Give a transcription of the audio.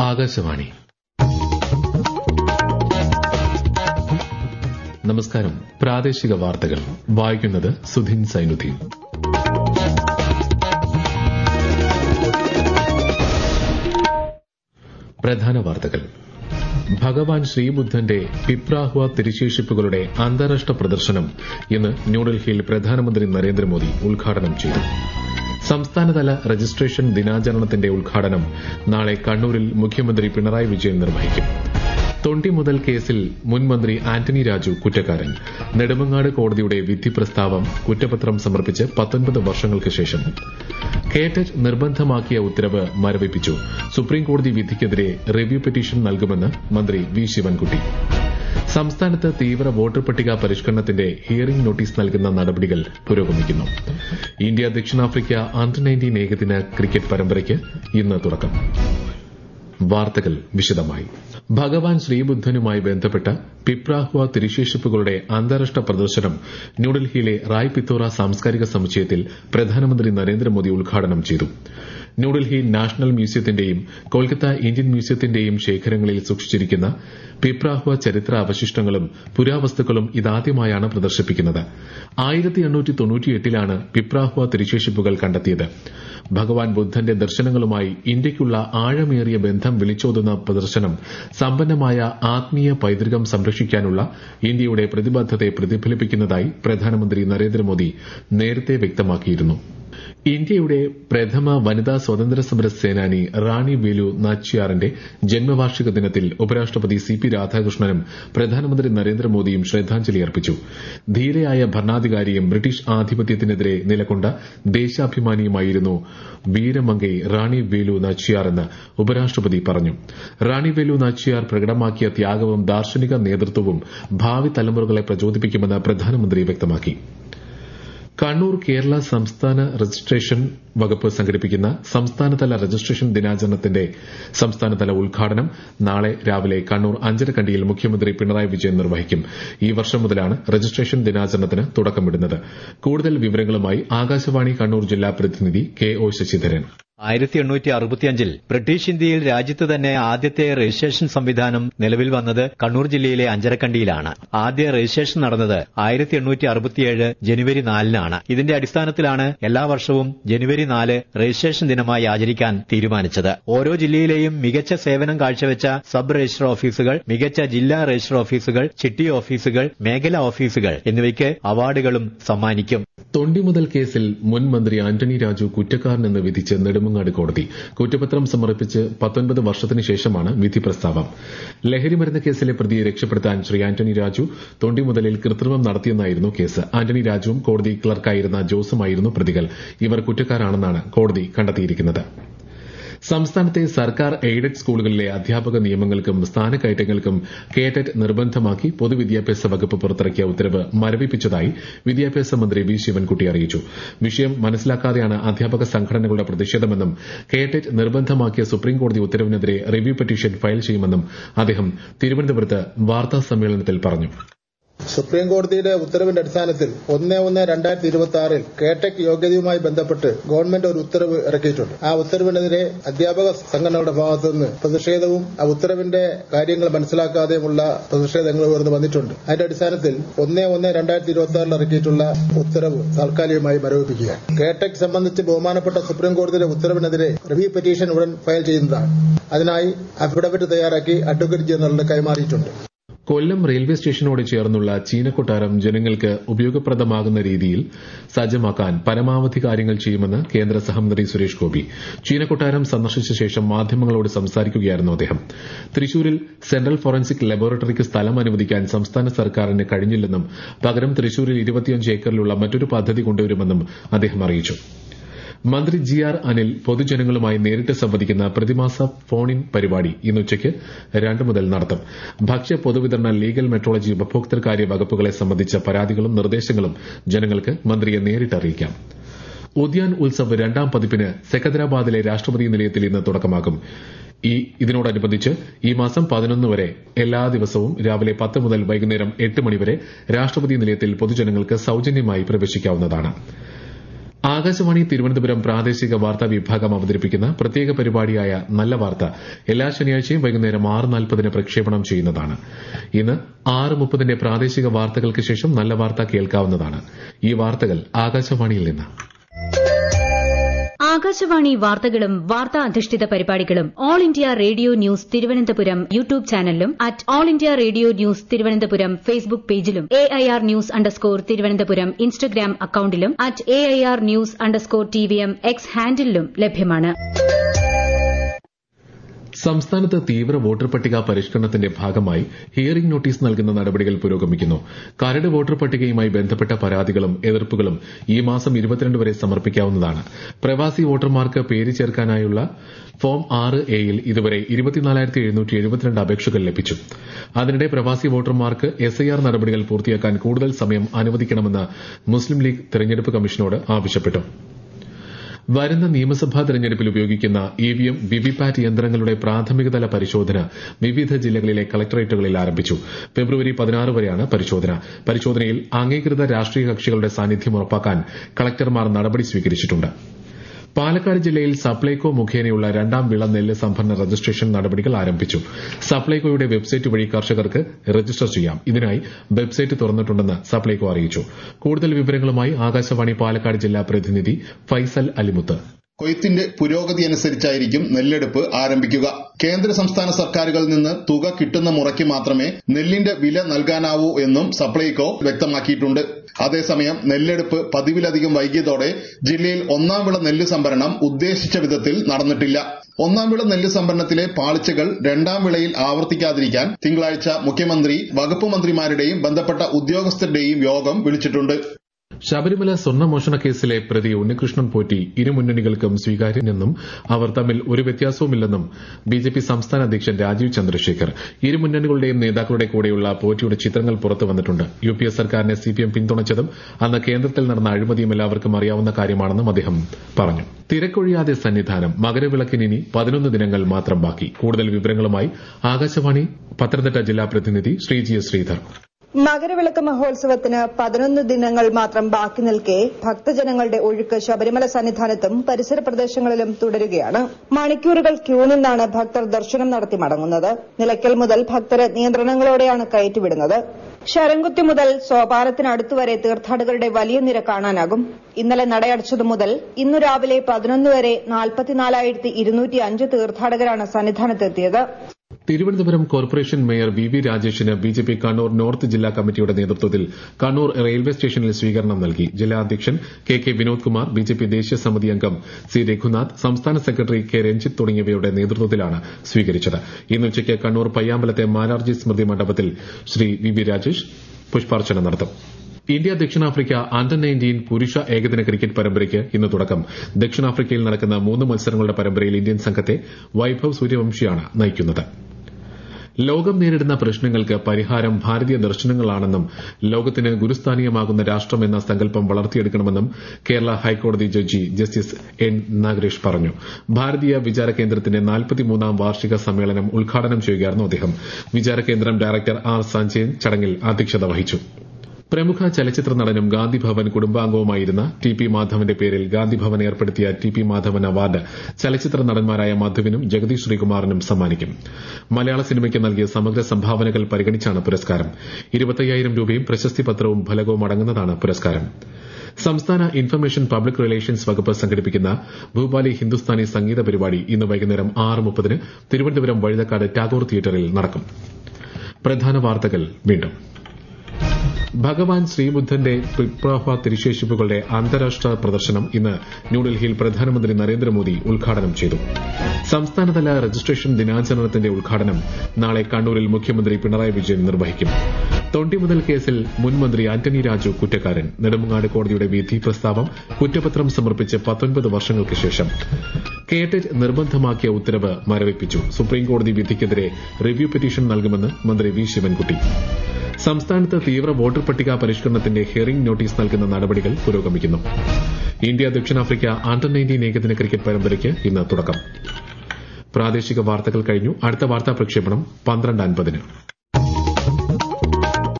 ആകാശവാണി നമസ്കാരം പ്രാദേശിക വാർത്തകൾ വായിക്കുന്നത് സുധിൻ സൈനുദ്ദീൻ പ്രധാന വാർത്തകൾ ഭഗവാൻ ശ്രീബുദ്ധന്റെ പിപ്രാഹ്വ തിരുശേഷിപ്പുകളുടെ അന്താരാഷ്ട്ര പ്രദർശനം ഇന്ന് ന്യൂഡൽഹിയിൽ പ്രധാനമന്ത്രി നരേന്ദ്രമോദി ഉദ്ഘാടനം ചെയ്തു സംസ്ഥാനതല രജിസ്ട്രേഷൻ ദിനാചരണത്തിന്റെ ഉദ്ഘാടനം നാളെ കണ്ണൂരിൽ മുഖ്യമന്ത്രി പിണറായി വിജയൻ നിർവഹിക്കും തൊണ്ടി മുതൽ കേസിൽ മുൻ മന്ത്രി ആന്റണി രാജു കുറ്റക്കാരൻ നെടുമങ്ങാട് കോടതിയുടെ വിധി പ്രസ്താവം കുറ്റപത്രം സമർപ്പിച്ച് പത്തൊൻപത് വർഷങ്ങൾക്ക് ശേഷം കേറ്ററ്റ് നിർബന്ധമാക്കിയ ഉത്തരവ് മരവിപ്പിച്ചു സുപ്രീംകോടതി വിധിക്കെതിരെ റിവ്യൂ പെറ്റീഷൻ നൽകുമെന്ന് മന്ത്രി വി ശിവൻകുട്ടി സംസ്ഥാനത്ത് തീവ്ര വോട്ടർ പട്ടിക പരിഷ്കരണത്തിന്റെ ഹിയറിംഗ് നോട്ടീസ് നൽകുന്ന നടപടികൾ പുരോഗമിക്കുന്നു ഇന്ത്യ ദക്ഷിണാഫ്രിക്ക അണ്ടർ നയൻറ്റീൻ ഏകദിന ക്രിക്കറ്റ് പരമ്പരയ്ക്ക് ഇന്ന് തുടക്കം വാർത്തകൾ വിശദമായി ഭഗവാൻ ശ്രീബുദ്ധനുമായി ബന്ധപ്പെട്ട പിപ്രാഹ്വ തിരുശേഷിപ്പുകളുടെ അന്താരാഷ്ട്ര പ്രദർശനം ന്യൂഡൽഹിയിലെ റായ് പിത്തോറ സാംസ്കാരിക സമുച്ചയത്തിൽ പ്രധാനമന്ത്രി നരേന്ദ്രമോദി ഉദ്ഘാടനം ചെയ്തു ന്യൂഡൽഹി നാഷണൽ മ്യൂസിയത്തിന്റെയും കൊൽക്കത്ത ഇന്ത്യൻ മ്യൂസിയത്തിന്റെയും ശേഖരങ്ങളിൽ സൂക്ഷിച്ചിരിക്കുന്ന പിപ്രാഹ്വ ചരിത്ര അവശിഷ്ടങ്ങളും പുരാവസ്തുക്കളും ഇതാദ്യമായാണ് പ്രദർശിപ്പിക്കുന്നത് ആയിരത്തി എണ്ണൂറ്റി തൊണ്ണൂറ്റിയെട്ടിലാണ് പിപ്രാഹ്വ തിരുശേഷിപ്പുകൾ കണ്ടെത്തിയത് ഭഗവാൻ ബുദ്ധന്റെ ദർശനങ്ങളുമായി ഇന്ത്യയ്ക്കുള്ള ആഴമേറിയ ബന്ധം വിളിച്ചോതുന്ന പ്രദർശനം സമ്പന്നമായ ആത്മീയ പൈതൃകം സംരക്ഷിക്കാനുള്ള ഇന്ത്യയുടെ പ്രതിബദ്ധതയെ പ്രതിഫലിപ്പിക്കുന്നതായി പ്രധാനമന്ത്രി നരേന്ദ്രമോദി നേരത്തെ വ്യക്തമാക്കിയിരുന്നു ഇന്ത്യയുടെ പ്രഥമ വനിതാ സ്വാതന്ത്ര്യ സമര സേനാനി റാണി വേലു നാച്ചിയാറിന്റെ ജന്മവാർഷിക ദിനത്തിൽ ഉപരാഷ്ട്രപതി സി പി രാധാകൃഷ്ണനും പ്രധാനമന്ത്രി നരേന്ദ്രമോദിയും ശ്രദ്ധാഞ്ജലി അർപ്പിച്ചു ധീരയായ ഭരണാധികാരിയും ബ്രിട്ടീഷ് ആധിപത്യത്തിനെതിരെ നിലകൊണ്ട ദേശാഭിമാനിയുമായിരുന്നു വീരമംഗൈ റാണി വേലു നാച്ചിയാറെന്ന് ഉപരാഷ്ട്രപതി പറഞ്ഞു റാണി വേലു നാച്ചിയാർ പ്രകടമാക്കിയ ത്യാഗവും ദാർശനിക നേതൃത്വവും ഭാവി തലമുറകളെ പ്രചോദിപ്പിക്കുമെന്ന് പ്രധാനമന്ത്രി വ്യക്തമാക്കി കണ്ണൂർ കേരള സംസ്ഥാന രജിസ്ട്രേഷൻ വകുപ്പ് സംഘടിപ്പിക്കുന്ന സംസ്ഥാനതല രജിസ്ട്രേഷൻ ദിനാചരണത്തിന്റെ സംസ്ഥാനതല ഉദ്ഘാടനം നാളെ രാവിലെ കണ്ണൂർ അഞ്ചരക്കണ്ടിയിൽ മുഖ്യമന്ത്രി പിണറായി വിജയൻ നിർവഹിക്കും ഈ വർഷം മുതലാണ് രജിസ്ട്രേഷൻ ദിനാചരണത്തിന് തുടക്കമിടുന്നത് കൂടുതൽ വിവരങ്ങളുമായി ആകാശവാണി കണ്ണൂർ ജില്ലാ പ്രതിനിധി കെ ഒ ശശിധരൻ ആയിരത്തി എണ്ണൂറ്റി അറുപത്തിയഞ്ചിൽ ബ്രിട്ടീഷ് ഇന്ത്യയിൽ രാജ്യത്ത് തന്നെ ആദ്യത്തെ രജിസ്ട്രേഷൻ സംവിധാനം നിലവിൽ വന്നത് കണ്ണൂർ ജില്ലയിലെ അഞ്ചരക്കണ്ടിയിലാണ് ആദ്യ രജിസ്ട്രേഷൻ നടന്നത് ആയിരത്തി എണ്ണൂറ്റി അറുപത്തിയേഴ് ജനുവരി നാലിനാണ് ഇതിന്റെ അടിസ്ഥാനത്തിലാണ് എല്ലാ വർഷവും ജനുവരി നാല് രജിസ്ട്രേഷൻ ദിനമായി ആചരിക്കാൻ തീരുമാനിച്ചത് ഓരോ ജില്ലയിലെയും മികച്ച സേവനം കാഴ്ചവെച്ച സബ് രജിസ്റ്റർ ഓഫീസുകൾ മികച്ച ജില്ലാ രജിസ്റ്റർ ഓഫീസുകൾ ചിട്ടി ഓഫീസുകൾ മേഖലാ ഓഫീസുകൾ എന്നിവയ്ക്ക് അവാർഡുകളും സമ്മാനിക്കും തൊണ്ടി മുതൽ കേസിൽ മുൻ മന്ത്രി ആന്റണി രാജു കുറ്റക്കാരനെന്ന് വിധിച്ച് നെടുമങ്ങാട് കോടതി കുറ്റപത്രം സമർപ്പിച്ച് പത്തൊൻപത് വർഷത്തിന് ശേഷമാണ് വിധി പ്രസ്താവം ലഹരിമരുന്ന് കേസിലെ പ്രതിയെ രക്ഷപ്പെടുത്താൻ ശ്രീ ആന്റണി രാജു തൊണ്ടി മുതലിൽ കൃത്രിമം നടത്തിയെന്നായിരുന്നു കേസ് ആന്റണി രാജുവും കോടതി ക്ലർക്കായിരുന്ന ജോസുമായിരുന്നു പ്രതികൾ ഇവർ കുറ്റക്കാരാണെന്നാണ് കോടതി കണ്ടെത്തിയിരിക്കുന്നത് സംസ്ഥാനത്തെ സർക്കാർ എയ്ഡഡ് സ്കൂളുകളിലെ അധ്യാപക നിയമങ്ങൾക്കും സ്ഥാനക്കയറ്റങ്ങൾക്കും കേറ്ററ്റ് നിർബന്ധമാക്കി പൊതുവിദ്യാഭ്യാസ വകുപ്പ് പുറത്തിറക്കിയ ഉത്തരവ് മരവിപ്പിച്ചതായി വിദ്യാഭ്യാസ മന്ത്രി വി ശിവൻകുട്ടി അറിയിച്ചു വിഷയം മനസ്സിലാക്കാതെയാണ് അധ്യാപക സംഘടനകളുടെ പ്രതിഷേധമെന്നും കേറ്ററ്റ് നിർബന്ധമാക്കിയ സുപ്രീംകോടതി ഉത്തരവിനെതിരെ റിവ്യൂ പെറ്റീഷൻ ഫയൽ ചെയ്യുമെന്നും അദ്ദേഹം തിരുവനന്തപുരത്ത് വാർത്താ സമ്മേളനത്തിൽ പറഞ്ഞു സുപ്രീം കോടതിയുടെ ഉത്തരവിന്റെ അടിസ്ഥാനത്തിൽ ഒന്ന് ഒന്ന് രണ്ടായിരത്തി ഇരുപത്തി ആറിൽ കേടെക് യോഗ്യതയുമായി ബന്ധപ്പെട്ട് ഗവൺമെന്റ് ഒരു ഉത്തരവ് ഇറക്കിയിട്ടുണ്ട് ആ ഉത്തരവിനെതിരെ അധ്യാപക സംഘടനകളുടെ ഭാഗത്തുനിന്ന് പ്രതിഷേധവും ആ ഉത്തരവിന്റെ കാര്യങ്ങൾ മനസ്സിലാക്കാതെയുമുള്ള പ്രതിഷേധങ്ങൾ ഉയർന്നു വന്നിട്ടുണ്ട് അതിന്റെ അടിസ്ഥാനത്തിൽ ഒന്ന് ഒന്ന് രണ്ടായിരത്തി ഇരുപത്തി ആറിൽ ഇറക്കിയിട്ടുള്ള ഉത്തരവ് താൽക്കാലികമായി മരവിപ്പിക്കുക കേടെക് സംബന്ധിച്ച് ബഹുമാനപ്പെട്ട സുപ്രീം കോടതിയുടെ ഉത്തരവിനെതിരെ റിവ്യൂ പെറ്റീഷൻ ഉടൻ ഫയൽ ചെയ്യുന്നതാണ് അതിനായി അഫിഡവിറ്റ് തയ്യാറാക്കി അഡ്വക്കേറ്റ് ജനറലിന് കൈമാറിയിട്ടുണ്ട് കൊല്ലം റെയിൽവേ സ്റ്റേഷനോട് ചേർന്നുള്ള ചീനക്കൊട്ടാരം ജനങ്ങൾക്ക് ഉപയോഗപ്രദമാകുന്ന രീതിയിൽ സജ്ജമാക്കാൻ പരമാവധി കാര്യങ്ങൾ ചെയ്യുമെന്ന് കേന്ദ്ര സഹമന്ത്രി സുരേഷ് ഗോപി ചീനക്കൊട്ടാരം സന്ദർശിച്ച ശേഷം മാധ്യമങ്ങളോട് സംസാരിക്കുകയായിരുന്നു അദ്ദേഹം തൃശൂരിൽ സെൻട്രൽ ഫോറൻസിക് ലബോറട്ടറിക്ക് സ്ഥലം അനുവദിക്കാൻ സംസ്ഥാന സർക്കാരിന് കഴിഞ്ഞില്ലെന്നും പകരം തൃശൂരിൽ ഇരുപത്തിയഞ്ച് ഏക്കറിലുള്ള മറ്റൊരു പദ്ധതി കൊണ്ടുവരുമെന്നും അദ്ദേഹം അറിയിച്ചു മന്ത്രി ജി ആർ അനിൽ പൊതുജനങ്ങളുമായി നേരിട്ട് സംവദിക്കുന്ന പ്രതിമാസ ഫോൺ ഇൻ പരിപാടി ഇന്ന് ഉച്ചയ്ക്ക് രണ്ട് മുതൽ നടത്തും ഭക്ഷ്യ പൊതുവിതരണ ലീഗൽ മെട്രോളജി ഉപഭോക്തൃകാര്യ വകുപ്പുകളെ സംബന്ധിച്ച പരാതികളും നിർദ്ദേശങ്ങളും ജനങ്ങൾക്ക് മന്ത്രിയെ നേരിട്ട് അറിയിക്കാം ഉദ്യാൻ ഉത്സവ് രണ്ടാം പതിപ്പിന് സെക്കന്ദരാബാദിലെ രാഷ്ട്രപതി നിലയത്തിൽ ഇന്ന് തുടക്കമാകും ഈ ഇതിനോടനുബന്ധിച്ച് ഈ മാസം പതിനൊന്ന് വരെ എല്ലാ ദിവസവും രാവിലെ പത്ത് മുതൽ വൈകുന്നേരം എട്ട് മണിവരെ രാഷ്ട്രപതി നിലയത്തിൽ പൊതുജനങ്ങൾക്ക് സൌജന്യമായി പ്രവേശിക്കാവുന്നതാണ് ആകാശവാണി തിരുവനന്തപുരം പ്രാദേശിക വാർത്താ വിഭാഗം അവതരിപ്പിക്കുന്ന പ്രത്യേക പരിപാടിയായ നല്ല വാർത്ത എല്ലാ ശനിയാഴ്ചയും വൈകുന്നേരം ആറ് നാൽപ്പതിന് പ്രക്ഷേപണം ചെയ്യുന്നതാണ് ഇന്ന് ആറ് മുപ്പതിന്റെ പ്രാദേശിക വാർത്തകൾക്ക് ശേഷം നല്ല വാർത്ത കേൾക്കാവുന്നതാണ് ഈ വാർത്തകൾ ആകാശവാണിയിൽ നിന്ന് ആകാശവാണി വാർത്തകളും വാർത്താ അധിഷ്ഠിത പരിപാടികളും All India Radio news Thiruvananthapuram YouTube ചാനലിലും at All India Radio news Thiruvananthapuram Facebook പേജിലും A I R news underscore Thiruvananthapuram Instagram അക്കൌണ്ടിലും at A I R news underscore T V M X ഹാൻഡിലും ലഭ്യമാണ് സംസ്ഥാനത്ത് തീവ്ര വോട്ടർ പട്ടിക പരിഷ്കരണത്തിന്റെ ഭാഗമായി ഹിയറിംഗ് നോട്ടീസ് നൽകുന്ന നടപടികൾ പുരോഗമിക്കുന്നു കരട് വോട്ടർ പട്ടികയുമായി ബന്ധപ്പെട്ട പരാതികളും എതിർപ്പുകളും ഈ മാസം ഇരുപത്തിരണ്ട് വരെ സമർപ്പിക്കാവുന്നതാണ് പ്രവാസി വോട്ടർമാർക്ക് പേര് ചേർക്കാനായുള്ള ഫോം ആറ് എയിൽ ഇതുവരെ ഇരുപത്തിനാലായിരത്തി എഴുന്നൂറ്റി എഴുപത്തിരണ്ട് അപേക്ഷകൾ ലഭിച്ചു അതിനിടെ പ്രവാസി വോട്ടർമാർക്ക് എസ് ഐ ആർ നടപടികൾ പൂർത്തിയാക്കാൻ കൂടുതൽ സമയം അനുവദിക്കണമെന്ന് മുസ്ലിം ലീഗ് തെരഞ്ഞെടുപ്പ് കമ്മീഷനോട് ആവശ്യപ്പെട്ടു വരുന്ന നിയമസഭാ തെരഞ്ഞെടുപ്പിൽ ഉപയോഗിക്കുന്ന ഇവിഎം വിവിപാറ്റ് യന്ത്രങ്ങളുടെ പ്രാഥമികതല പരിശോധന വിവിധ ജില്ലകളിലെ കളക്ടറേറ്റുകളിൽ ആരംഭിച്ചു ഫെബ്രുവരി പതിനാറ് വരെയാണ് പരിശോധന പരിശോധനയിൽ അംഗീകൃത രാഷ്ട്രീയ കക്ഷികളുടെ സാന്നിധ്യം ഉറപ്പാക്കാൻ കളക്ടർമാർ നടപടി സ്വീകരിച്ചിട്ടുണ്ട് പാലക്കാട് ജില്ലയിൽ സപ്ലൈകോ മുഖേനയുള്ള രണ്ടാം വിള നെല്ല് സംഭരണ രജിസ്ട്രേഷൻ നടപടികൾ ആരംഭിച്ചു സപ്ലൈകോയുടെ വെബ്സൈറ്റ് വഴി കർഷകർക്ക് രജിസ്റ്റർ ചെയ്യാം ഇതിനായി വെബ്സൈറ്റ് തുറന്നിട്ടുണ്ടെന്ന് സപ്ലൈകോ അറിയിച്ചു കൂടുതൽ വിവരങ്ങളുമായി ആകാശവാണി പാലക്കാട് ജില്ലാ പ്രതിനിധി ഫൈസൽ അലിമുത്ത് കൊയ്ത്തിന്റെ പുരോഗതി അനുസരിച്ചായിരിക്കും നെല്ലെടുപ്പ് ആരംഭിക്കുക കേന്ദ്ര സംസ്ഥാന സർക്കാരുകളിൽ നിന്ന് തുക കിട്ടുന്ന മുറയ്ക്ക് മാത്രമേ നെല്ലിന്റെ വില നൽകാനാവൂ എന്നും സപ്ലൈകോ വ്യക്തമാക്കിയിട്ടുണ്ട് അതേസമയം നെല്ലെടുപ്പ് പതിവിലധികം വൈകിയതോടെ ജില്ലയിൽ ഒന്നാം വിള നെല്ല് സംഭരണം ഉദ്ദേശിച്ച വിധത്തിൽ നടന്നിട്ടില്ല ഒന്നാം വിള നെല്ല് സംഭരണത്തിലെ പാളിച്ചകൾ രണ്ടാം വിളയിൽ ആവർത്തിക്കാതിരിക്കാൻ തിങ്കളാഴ്ച മുഖ്യമന്ത്രി വകുപ്പ് മന്ത്രിമാരുടെയും ബന്ധപ്പെട്ട ഉദ്യോഗസ്ഥരുടെയും യോഗം വിളിച്ചിട്ടുണ്ട് ശബരിമല സ്വർണ്ണമോഷണ കേസിലെ പ്രതി ഉണ്ണികൃഷ്ണൻ പോറ്റി ഇരു മുന്നണികൾക്കും സ്വീകാര്യനെന്നും അവർ തമ്മിൽ ഒരു വ്യത്യാസവുമില്ലെന്നും ബിജെപി സംസ്ഥാന അധ്യക്ഷൻ രാജീവ് ചന്ദ്രശേഖർ ഇരു മുന്നണികളുടെയും നേതാക്കളുടെ കൂടെയുള്ള പോറ്റിയുടെ ചിത്രങ്ങൾ പുറത്തു വന്നിട്ടുണ്ട് യു പി എ സർക്കാരിനെ സിപിഎം പിന്തുണച്ചതും അന്ന് കേന്ദ്രത്തിൽ നടന്ന അഴിമതിയും എല്ലാവർക്കും അറിയാവുന്ന കാര്യമാണെന്നും അദ്ദേഹം പറഞ്ഞു തിരക്കൊഴിയാതെ സന്നിധാനം മകരവിളക്കിന് ഇനി പതിനൊന്ന് ദിനങ്ങൾ മാത്രം ബാക്കി കൂടുതൽ വിവരങ്ങളുമായി ആകാശവാണി പത്തനംതിട്ട ജില്ലാ പ്രതിനിധി ശ്രീജി എസ് ശ്രീധർ മകരവിളക്ക് മഹോത്സവത്തിന് പതിനൊന്ന് ദിനങ്ങൾ മാത്രം ബാക്കി നിൽക്കെ ഭക്തജനങ്ങളുടെ ഒഴുക്ക് ശബരിമല സന്നിധാനത്തും പരിസര പ്രദേശങ്ങളിലും തുടരുകയാണ് മണിക്കൂറുകൾ ക്യൂ നിന്നാണ് ഭക്തർ ദർശനം നടത്തി മടങ്ങുന്നത് നിലയ്ക്കൽ മുതൽ ഭക്തരെ നിയന്ത്രണങ്ങളോടെയാണ് കയറ്റിവിടുന്നത് ശരംകുത്തി മുതൽ സോപാനത്തിനടുത്തുവരെ തീർത്ഥാടകരുടെ വലിയ നിര കാണാനാകും ഇന്നലെ നടയടച്ചതു മുതൽ ഇന്നു രാവിലെ പതിനൊന്ന് വരെ നാൽപ്പത്തിനാലായിരത്തി ഇരുന്നൂറ്റി അഞ്ച് തീർത്ഥാടകരാണ് സന്നിധാനത്തെത്തിയത് Thiruvananthapuram corporation mayor V V രാജേഷിന് ബിജെപി കണ്ണൂർ നോർത്ത് ജില്ലാ കമ്മിറ്റിയുടെ നേതൃത്വത്തിൽ കണ്ണൂർ റെയിൽവേ സ്റ്റേഷനിൽ സ്വീകരണം നൽകി ജില്ലാ അധ്യക്ഷൻ K K Vinod Kumar BJP ദേശീയ സമിതി അംഗം സി രഘുനാഥ് സംസ്ഥാന സെക്രട്ടറി കെ രഞ്ജിത്ത് തുടങ്ങിയവരുടെ നേതൃത്വത്തിലാണ് സ്വീകരിച്ചത് ഇന്ന് ഉച്ചയ്ക്ക് കണ്ണൂർ പയ്യാമ്പലത്തെ മാരാർജി സ്മൃതി മണ്ഡപത്തിൽ ശ്രീ വി വി രാജേഷ് പുഷ്പാർച്ചന നടത്തും ഇന്ത്യ ദക്ഷിണാഫ്രിക്ക അണ്ടർ നയൻറ്റീൻ പുരുഷ ഏകദിന ക്രിക്കറ്റ് പരമ്പരയ്ക്ക് ഇന്ന് തുടക്കം ദക്ഷിണാഫ്രിക്കയിൽ നടക്കുന്ന മൂന്ന് മത്സരങ്ങളുടെ പരമ്പരയിൽ ഇന്ത്യൻ സംഘത്തെ വൈഭവ് സൂര്യവംശിയാണ് നയിക്കുന്നത് ലോകം നേരിടുന്ന പ്രശ്നങ്ങൾക്ക് പരിഹാരം ഭാരതീയ ദർശനങ്ങളാണെന്നും ലോകത്തിന് ഗുരുസ്ഥാനീയമാകുന്ന രാഷ്ട്രമെന്ന സങ്കല്പം വളർത്തിയെടുക്കണമെന്നും കേരള ഹൈക്കോടതി ജഡ്ജി ജസ്റ്റിസ് എൻ നാഗരേഷ് പറഞ്ഞു ഭാരതീയ വിചാര കേന്ദ്രത്തിന്റെ നാൽപ്പത്തിമൂന്നാം വാർഷിക സമ്മേളനം ഉദ്ഘാടനം ചെയ്യുകയായിരുന്നു അദ്ദേഹം വിചാര കേന്ദ്രം ഡയറക്ടർ ആർ സഞ്ജയൻ ചടങ്ങിൽ അധ്യക്ഷത വഹിച്ചു പ്രമുഖ ചലച്ചിത്ര നടനും ഗാന്ധിഭവൻ കുടുംബാംഗവുമായിരുന്ന ടി പി മാധവന്റെ പേരിൽ ഗാന്ധിഭവൻ ഏർപ്പെടുത്തിയ ടി പി മാധവൻ അവാർഡ് ചലച്ചിത്ര നടന്മാരായ മധുവിനും ജഗദീഷ് ശ്രീകുമാറിനും സമ്മാനിക്കും മലയാള സിനിമയ്ക്ക് നൽകിയ സമഗ്ര സംഭാവനകൾ പരിഗണിച്ചാണ് പുരസ്കാരം ഇരുപത്തയ്യായിരം രൂപയും പ്രശസ്തി പത്രവും ഫലകവും അടങ്ങുന്നതാണ് പുരസ്കാരം സംസ്ഥാന ഇൻഫർമേഷൻ പബ്ലിക് റിലേഷൻസ് വകുപ്പ് സംഘടിപ്പിക്കുന്ന ഭൂപാലി ഹിന്ദുസ്ഥാനി സംഗീത പരിപാടി ഇന്ന് വൈകുന്നേരം ആറ് മുപ്പതിന് തിരുവനന്തപുരം വഴുതക്കാട് ടാഗോർ തിയേറ്ററിൽ നടക്കും പ്രധാന വാർത്തകൾ വീണ്ടും ഭഗവാൻ ശ്രീബുദ്ധന്റെ പിപ്രാഹ തിരുശേഷിപ്പുകളുടെ അന്താരാഷ്ട്ര പ്രദർശനം ഇന്ന് ന്യൂഡൽഹിയിൽ പ്രധാനമന്ത്രി നരേന്ദ്രമോദി ഉദ്ഘാടനം ചെയ്തു സംസ്ഥാനതല രജിസ്ട്രേഷൻ ദിനാചരണത്തിന്റെ ഉദ്ഘാടനം നാളെ കണ്ണൂരിൽ മുഖ്യമന്ത്രി പിണറായി വിജയൻ നിർവഹിക്കും തൊണ്ടിമുതൽ കേസിൽ മുൻ മന്ത്രി ആന്റണി രാജു കുറ്റക്കാരൻ നെടുമങ്ങാട് കോടതിയുടെ വിധി പ്രസ്താവം കുറ്റപത്രം സമർപ്പിച്ച് പത്തൊൻപത് വർഷങ്ങൾക്ക് ശേഷം കേട്ടറ്റ് നിർബന്ധമാക്കിയ ഉത്തരവ് മരവിപ്പിച്ചു സുപ്രീംകോടതി വിധിക്കെതിരെ റിവ്യൂ പെറ്റീഷൻ നൽകുമെന്ന് മന്ത്രി വി ശിവൻകുട്ടി സംസ്ഥാനത്ത് തീവ്ര വോട്ടർ പട്ടിക പരിഷ്കരണത്തിന്റെ ഹിയറിംഗ് നോട്ടീസ് നൽകുന്ന നടപടികൾ പുരോഗമിക്കുന്നു ഇന്ത്യ ദക്ഷിണാഫ്രിക്ക അണ്ടർ നയൻറ്റീൻ ഏകദിന ക്രിക്കറ്റ് പരമ്പരയ്ക്ക് ഇന്ന് തുടക്കം പ്രാദേശിക വാർത്തകൾ കഴിഞ്ഞു അടുത്ത വാർത്താ പ്രക്ഷേപണം പന്ത്രണ്ട് അൻപതിന്